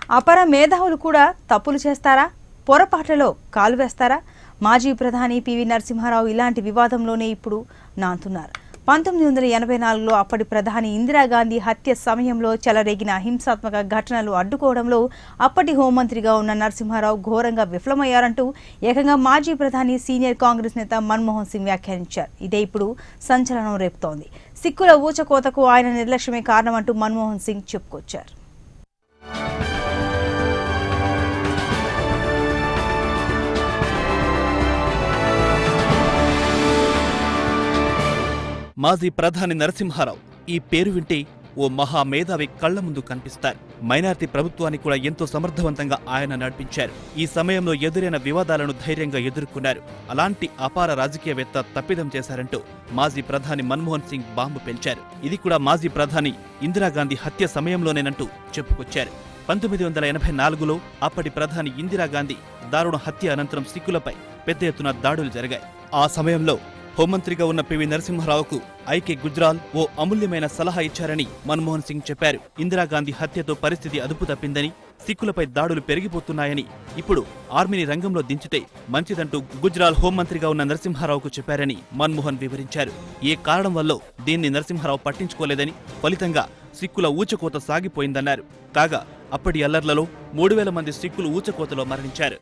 అపర మేధావులు కూడా తప్పులు చేస్తారా పొరపాట్లలో కాలు వేస్తారా మాజీ ప్రధాని పివి నరసింహారావు ఇలాంటి వివాదంలోనే ఇప్పుడు నాంతున్నారు పంతొమ్మిది వందల ఎనభై నాలుగులో అప్పటి ప్రధాని ఇందిరాగాంధీ హత్య సమయంలో చెలరేగిన హింసాత్మక ఘటనలు అడ్డుకోవడంలో అప్పటి హోంమంత్రిగా ఉన్న నరసింహారావు ఘోరంగా విఫలమయ్యారంటూ ఏకంగా మాజీ ప్రధాని సీనియర్ కాంగ్రెస్ నేత మన్మోహన్ సింగ్ వ్యాఖ్యానించారు ఇదే ఇప్పుడు సంచలనం రేపుతోంది సిక్కుల ఊచకోతకు ఆయన నిర్లక్ష్యమే కారణమంటూ మన్మోహన్ సింగ్ చెప్పుకొచ్చారు మాజీ ప్రధాని నరసింహారావు ఈ పేరు వింటే ఓ మహా మేధావి కళ్ల ముందు కనిపిస్తారు మైనార్టీ ప్రభుత్వాన్ని కూడా ఎంతో సమర్థవంతంగా ఆయన నడిపించారు ఈ సమయంలో ఎదురైన వివాదాలను ధైర్యంగా ఎదుర్కొన్నారు అలాంటి అపార రాజకీయవేత్త తప్పిదం చేశారంటూ మాజీ ప్రధాని మన్మోహన్ సింగ్ బాంబు పెంచారు ఇది కూడా మాజీ ప్రధాని ఇందిరాగాంధీ హత్య సమయంలోనేనంటూ చెప్పుకొచ్చారు పంతొమ్మిది వందల ఎనభై నాలుగులో అప్పటి ప్రధాని ఇందిరాగాంధీ దారుణ హత్య అనంతరం సిక్కులపై పెద్ద ఎత్తున దాడులు జరిగాయి ఆ సమయంలో హోంమంత్రిగా ఉన్న పివి నరసింహారావుకు ఐకే గుజ్రాల్ ఓ అమూల్యమైన సలహా ఇచ్చారని మన్మోహన్ సింగ్ చెప్పారు ఇందిరాగాంధీ హత్యతో పరిస్థితి అదుపు తప్పిందని సిక్కులపై దాడులు పెరిగిపోతున్నాయని ఇప్పుడు ఆర్మీని రంగంలో దించితే మంచిదంటూ గుజ్రాల్ హోంమంత్రిగా ఉన్న నరసింహారావుకు చెప్పారని మన్మోహన్ వివరించారు ఏ కారణం వల్ల దీన్ని నరసింహారావు పట్టించుకోలేదని ఫలితంగా సిక్కుల ఊచకోత సాగిపోయిందన్నారు కాగా అప్పటి అల్లర్లలో మూడు వేల మంది సిక్కులు ఊచకోతలో మరణించారు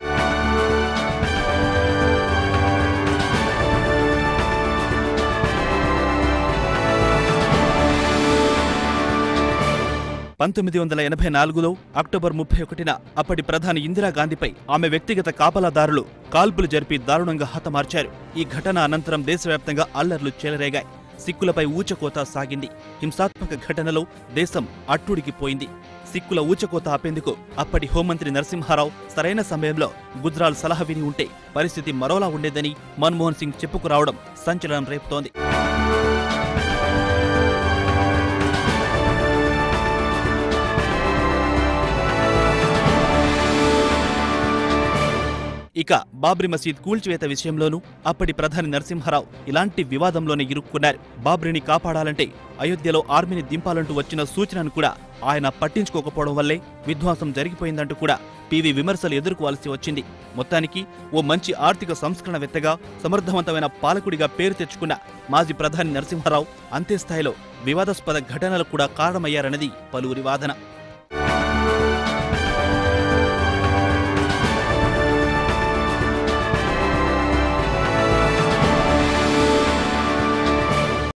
పంతొమ్మిది వందల ఎనభై నాలుగులో అక్టోబర్ ముప్పై ఒకటిన అప్పటి ప్రధాని ఇందిరాగాంధీపై ఆమె వ్యక్తిగత కాపలాదారులు కాల్పులు జరిపి దారుణంగా హతమార్చారు ఈ ఘటన అనంతరం దేశవ్యాప్తంగా అల్లర్లు చెలరేగాయి సిక్కులపై ఊచకోత సాగింది హింసాత్మక ఘటనలో దేశం అట్టుడికిపోయింది సిక్కుల ఊచకోత ఆపేందుకు అప్పటి హోంమంత్రి నరసింహారావు సరైన సమయంలో గుజరాల్ సలహా విని ఉంటే పరిస్థితి మరోలా ఉండేదని మన్మోహన్ సింగ్ చెప్పుకురావడం సంచలనం రేపుతోంది ఇక బాబ్రీ మసీద్ కూల్చివేత విషయంలోనూ అప్పటి ప్రధాని నరసింహారావు ఇలాంటి వివాదంలోనే ఇరుక్కున్నారు బాబ్రీని కాపాడాలంటే అయోధ్యలో ఆర్మీని దింపాలంటూ వచ్చిన సూచనను కూడా ఆయన పట్టించుకోకపోవడం వల్లే విధ్వంసం జరిగిపోయిందంటూ కూడా పివి విమర్శలు ఎదుర్కోవాల్సి వచ్చింది మొత్తానికి ఓ మంచి ఆర్థిక సంస్కరణవేత్తగా సమర్థవంతమైన పాలకుడిగా పేరు తెచ్చుకున్న మాజీ ప్రధాని నరసింహారావు అంతే స్థాయిలో వివాదాస్పద ఘటనలు కూడా కారణమయ్యారన్నది పలువురి వాదన